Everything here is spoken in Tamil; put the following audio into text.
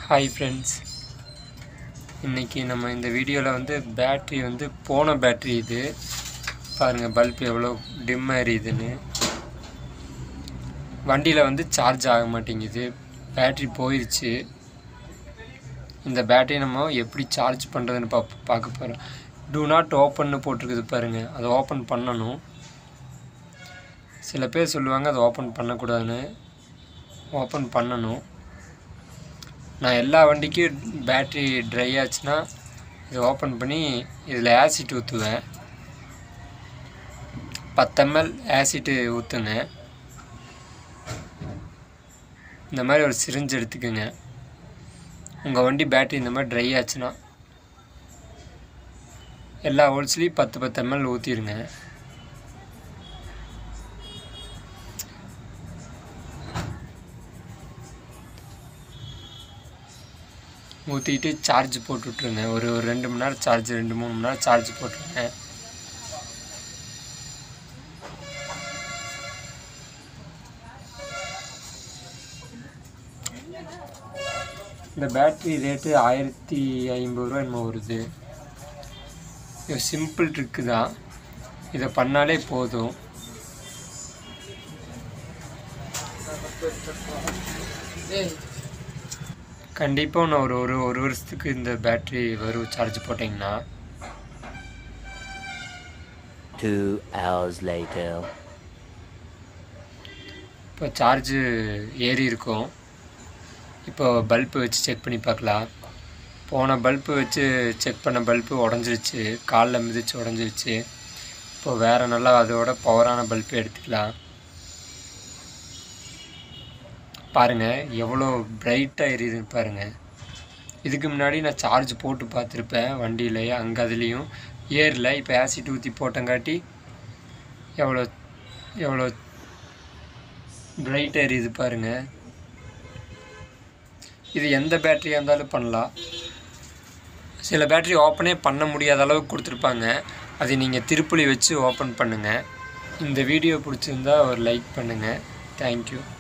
ஹாய் ஃப்ரெண்ட்ஸ் இன்றைக்கி நம்ம இந்த வீடியோவில் வந்து பேட்ரி வந்து போன பேட்ரி இது பாருங்கள் பல்ப் எவ்வளோ டிம் எரியுதுன்னு வண்டியில் வந்து சார்ஜ் ஆக மாட்டேங்குது பேட்ரி போயிடுச்சு இந்த பேட்டரி நம்ம எப்படி சார்ஜ் பண்ணுறதுன்னு பா பார்க்க போகிறோம் டூ நாட் ஓப்பன்னு போட்டிருக்குது பாருங்கள் அதை ஓப்பன் பண்ணணும் சில பேர் சொல்லுவாங்க அதை ஓப்பன் பண்ணக்கூடாதுன்னு ஓப்பன் பண்ணணும் நான் எல்லா வண்டிக்கும் பேட்ரி ட்ரை ஆச்சுன்னா இதை ஓப்பன் பண்ணி இதில் ஆசிட் ஊற்றுவேன் பத்து எம்எல் ஆசிட்டு ஊற்றுங்க இந்த மாதிரி ஒரு சிரிஞ்சு எடுத்துக்கோங்க உங்கள் வண்டி பேட்ரி இந்த மாதிரி ட்ரை ஆச்சுன்னா எல்லா ஹோல்ஸ்லேயும் பத்து பத்து எம்எல் ஊற்றிடுங்க ஊற்றிட்டு சார்ஜ் போட்டு விட்ருங்க ஒரு ஒரு ரெண்டு மணி நேரம் சார்ஜ் ரெண்டு மூணு மணி நேரம் சார்ஜ் போட்டுருங்க இந்த பேட்ரி ரேட்டு ஆயிரத்தி ஐம்பது ரூபா என்னமோ வருது இது சிம்பிள் ட்ரிக்கு தான் இதை பண்ணாலே போதும் கண்டிப்பாக நான் ஒரு ஒரு ஒரு வருஷத்துக்கு இந்த பேட்ரி வரும் சார்ஜ் போட்டிங்கன்னா Two hours later. இப்போ சார்ஜு ஏறி இருக்கும் இப்போ பல்பு வச்சு செக் பண்ணி பார்க்கலாம் போன பல்பு வச்சு செக் பண்ண பல்பு உடஞ்சிருச்சு காலில் மிதிச்சு உடஞ்சிருச்சு இப்போ வேறு நல்லா அதோட பவரான பல்பு எடுத்துக்கலாம் பாருங்கள் எவ்வளோ பிரைட்டாக எரியுதுன்னு பாருங்கள் இதுக்கு முன்னாடி நான் சார்ஜ் போட்டு பார்த்துருப்பேன் வண்டியிலேயே அங்கே அதுலேயும் ஏரில் இப்போ ஆசிட் ஊற்றி போட்டங்காட்டி எவ்வளோ எவ்வளோ பிரைட்டாக எரியுது பாருங்கள் இது எந்த பேட்டரியாக இருந்தாலும் பண்ணலாம் சில பேட்டரி ஓப்பனே பண்ண முடியாத அளவுக்கு கொடுத்துருப்பாங்க அதை நீங்கள் திருப்புளி வச்சு ஓப்பன் பண்ணுங்கள் இந்த வீடியோ பிடிச்சிருந்தா ஒரு லைக் பண்ணுங்கள் தேங்க்யூ